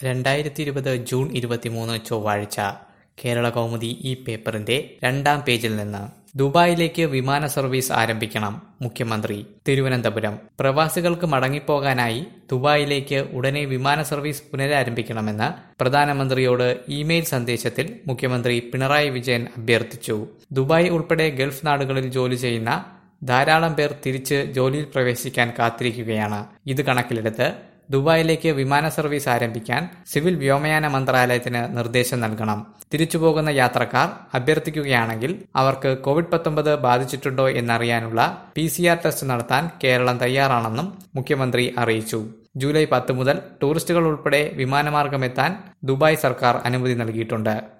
രണ്ടായിരത്തി ഇരുപത് ജൂൺ ഇരുപത്തിമൂന്ന് ചൊവ്വാഴ്ച കേരള കൗമുദി ഈ പേപ്പറിന്റെ രണ്ടാം പേജിൽ നിന്ന് ദുബായിലേക്ക് വിമാന സർവീസ് ആരംഭിക്കണം മുഖ്യമന്ത്രി തിരുവനന്തപുരം പ്രവാസികൾക്ക് മടങ്ങിപ്പോകാനായി ദുബായിലേക്ക് ഉടനെ വിമാന സർവീസ് പുനരാരംഭിക്കണമെന്ന് പ്രധാനമന്ത്രിയോട് ഇമെയിൽ സന്ദേശത്തിൽ മുഖ്യമന്ത്രി പിണറായി വിജയൻ അഭ്യർത്ഥിച്ചു ദുബായ് ഉൾപ്പെടെ ഗൾഫ് നാടുകളിൽ ജോലി ചെയ്യുന്ന ധാരാളം പേർ തിരിച്ച് ജോലിയിൽ പ്രവേശിക്കാൻ കാത്തിരിക്കുകയാണ് ഇത് കണക്കിലെടുത്ത് ദുബായിലേക്ക് വിമാന സർവീസ് ആരംഭിക്കാൻ സിവിൽ വ്യോമയാന മന്ത്രാലയത്തിന് നിർദ്ദേശം നൽകണം തിരിച്ചുപോകുന്ന യാത്രക്കാർ അഭ്യർത്ഥിക്കുകയാണെങ്കിൽ അവർക്ക് കോവിഡ് പത്തൊമ്പത് ബാധിച്ചിട്ടുണ്ടോ എന്നറിയാനുള്ള പി സി ആർ ടെസ്റ്റ് നടത്താൻ കേരളം തയ്യാറാണെന്നും മുഖ്യമന്ത്രി അറിയിച്ചു ജൂലൈ പത്ത് മുതൽ ടൂറിസ്റ്റുകൾ ഉൾപ്പെടെ വിമാനമാർഗമെത്താൻ ദുബായ് സർക്കാർ അനുമതി നൽകിയിട്ടുണ്ട്